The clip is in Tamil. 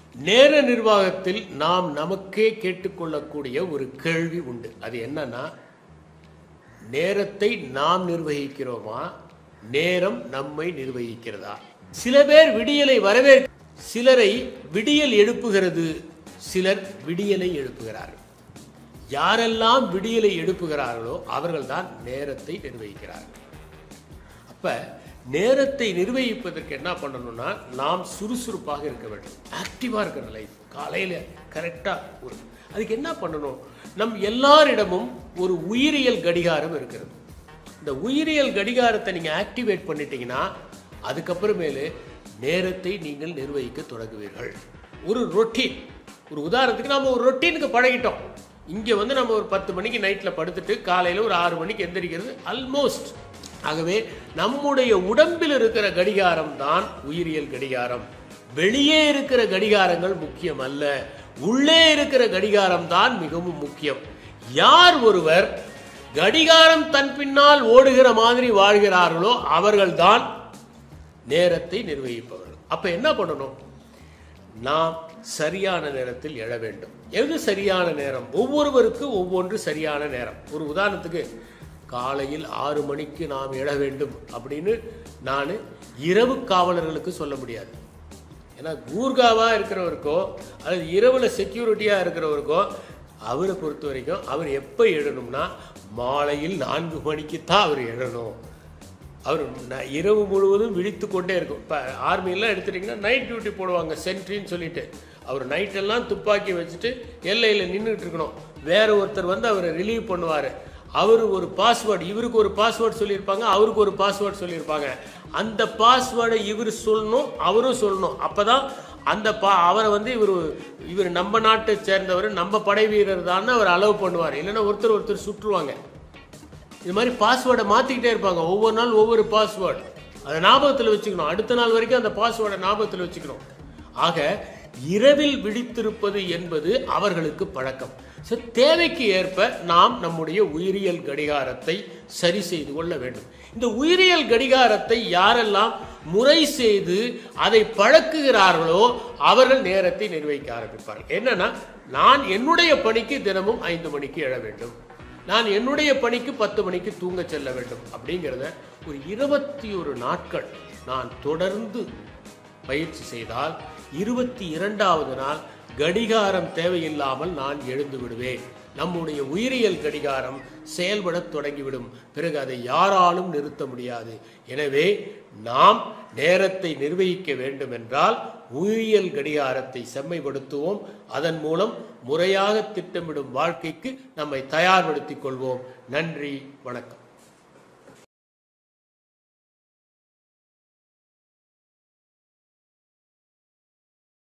நேர நிர்வாகத்தில் நாம் நமக்கே கேட்டுக்கொள்ளக்கூடிய ஒரு கேள்வி உண்டு அது என்னன்னா நேரத்தை நாம் நிர்வகிக்கிறோமா நேரம் நம்மை நிர்வகிக்கிறதா சில பேர் விடியலை வரவேற் சிலரை விடியல் எழுப்புகிறது சிலர் விடியலை எழுப்புகிறார்கள் யாரெல்லாம் விடியலை எழுப்புகிறார்களோ அவர்கள்தான் நேரத்தை நிர்வகிக்கிறார்கள் அப்ப நேரத்தை நிர்வகிப்பதற்கு என்ன பண்ணணும்னா நாம் சுறுசுறுப்பாக இருக்க வேண்டும் ஆக்டிவா இருக்கிற லைஃப் காலையில கரெக்டா ஒரு அதுக்கு என்ன பண்ணணும் நம் எல்லாரிடமும் ஒரு உயிரியல் கடிகாரம் இருக்கிறது இந்த உயிரியல் கடிகாரத்தை நீங்க ஆக்டிவேட் பண்ணிட்டீங்கன்னா அதுக்கப்புறமேலு நேரத்தை நீங்கள் நிர்வகிக்க தொடங்குவீர்கள் ஒரு ரொட்டீன் ஒரு உதாரணத்துக்கு நாம ஒரு ரொட்டீனுக்கு பழகிட்டோம் இங்க வந்து நம்ம ஒரு பத்து மணிக்கு நைட்ல படுத்துட்டு காலையில ஒரு ஆறு மணிக்கு எந்திரிக்கிறது ஆல்மோஸ்ட் ஆகவே நம்முடைய உடம்பில் இருக்கிற கடிகாரம் தான் உயிரியல் கடிகாரம் வெளியே இருக்கிற கடிகாரங்கள் முக்கியம் அல்ல உள்ளே இருக்கிற கடிகாரம் தான் மிகவும் முக்கியம் யார் ஒருவர் கடிகாரம் தன் பின்னால் ஓடுகிற மாதிரி வாழ்கிறார்களோ அவர்கள்தான் நேரத்தை நிர்வகிப்பவர்கள் அப்ப என்ன பண்ணணும் நாம் சரியான நேரத்தில் எழ வேண்டும் எது சரியான நேரம் ஒவ்வொருவருக்கும் ஒவ்வொன்று சரியான நேரம் ஒரு உதாரணத்துக்கு காலையில் ஆறு மணிக்கு நாம் எழ வேண்டும் அப்படின்னு நான் இரவு காவலர்களுக்கு சொல்ல முடியாது ஏன்னா கூர்காவாக இருக்கிறவருக்கோ அல்லது இரவில் செக்யூரிட்டியாக இருக்கிறவருக்கோ அவரை பொறுத்த வரைக்கும் அவர் எப்போ எழணும்னா மாலையில் நான்கு மணிக்கு தான் அவர் எழணும் அவர் ந- இரவு முழுவதும் விழித்து கொண்டே இருக்கும் இப்போ ஆர்மியெல்லாம் எடுத்துட்டிங்கன்னா நைட் டியூட்டி போடுவாங்க சென்ட்ரின்னு சொல்லிட்டு அவர் நைட்டெல்லாம் துப்பாக்கி வச்சுட்டு எல்லையில் நின்றுட்டு இருக்கணும் வேற ஒருத்தர் வந்து அவரை ரிலீவ் பண்ணுவார் அவர் ஒரு பாஸ்வேர்டு இவருக்கு ஒரு பாஸ்வேர்டு சொல்லியிருப்பாங்க அவருக்கு ஒரு பாஸ்வேர்டு சொல்லியிருப்பாங்க அந்த பாஸ்வேர்டை இவர் சொல்லணும் அவரும் சொல்லணும் அப்பதான் அந்த பா அவரை வந்து இவர் இவர் நம்ம நாட்டை சேர்ந்தவர் நம்ம படை வீரர் தான் அவர் அலோவ் பண்ணுவார் இல்லைன்னா ஒருத்தர் ஒருத்தர் சுற்றுவாங்க இது மாதிரி பாஸ்வேர்டை மாற்றிக்கிட்டே இருப்பாங்க ஒவ்வொரு நாள் ஒவ்வொரு பாஸ்வேர்டு அதை ஞாபகத்தில் வச்சுக்கணும் அடுத்த நாள் வரைக்கும் அந்த பாஸ்வேர்டை ஞாபகத்தில் வச்சுக்கணும் ஆக இரவில் விழித்திருப்பது என்பது அவர்களுக்கு பழக்கம் ஸோ தேவைக்கு ஏற்ப நாம் நம்முடைய உயிரியல் கடிகாரத்தை சரி செய்து கொள்ள வேண்டும் இந்த உயிரியல் கடிகாரத்தை யாரெல்லாம் முறை செய்து அதை பழக்குகிறார்களோ அவர்கள் நேரத்தை நிர்வகிக்க ஆரம்பிப்பார்கள் என்னன்னா நான் என்னுடைய பணிக்கு தினமும் ஐந்து மணிக்கு எழ வேண்டும் நான் என்னுடைய பணிக்கு பத்து மணிக்கு தூங்க செல்ல வேண்டும் அப்படிங்கிறத ஒரு இருபத்தி ஒரு நாட்கள் நான் தொடர்ந்து பயிற்சி செய்தால் இருபத்தி இரண்டாவது நாள் கடிகாரம் தேவையில்லாமல் நான் எழுந்து விடுவேன் நம்முடைய உயிரியல் கடிகாரம் செயல்படத் தொடங்கிவிடும் பிறகு அதை யாராலும் நிறுத்த முடியாது எனவே நாம் நேரத்தை நிர்வகிக்க வேண்டும் என்றால் உயிரியல் கடிகாரத்தை செம்மைப்படுத்துவோம் அதன் மூலம் முறையாக திட்டமிடும் வாழ்க்கைக்கு நம்மை தயார்படுத்திக் கொள்வோம் நன்றி வணக்கம்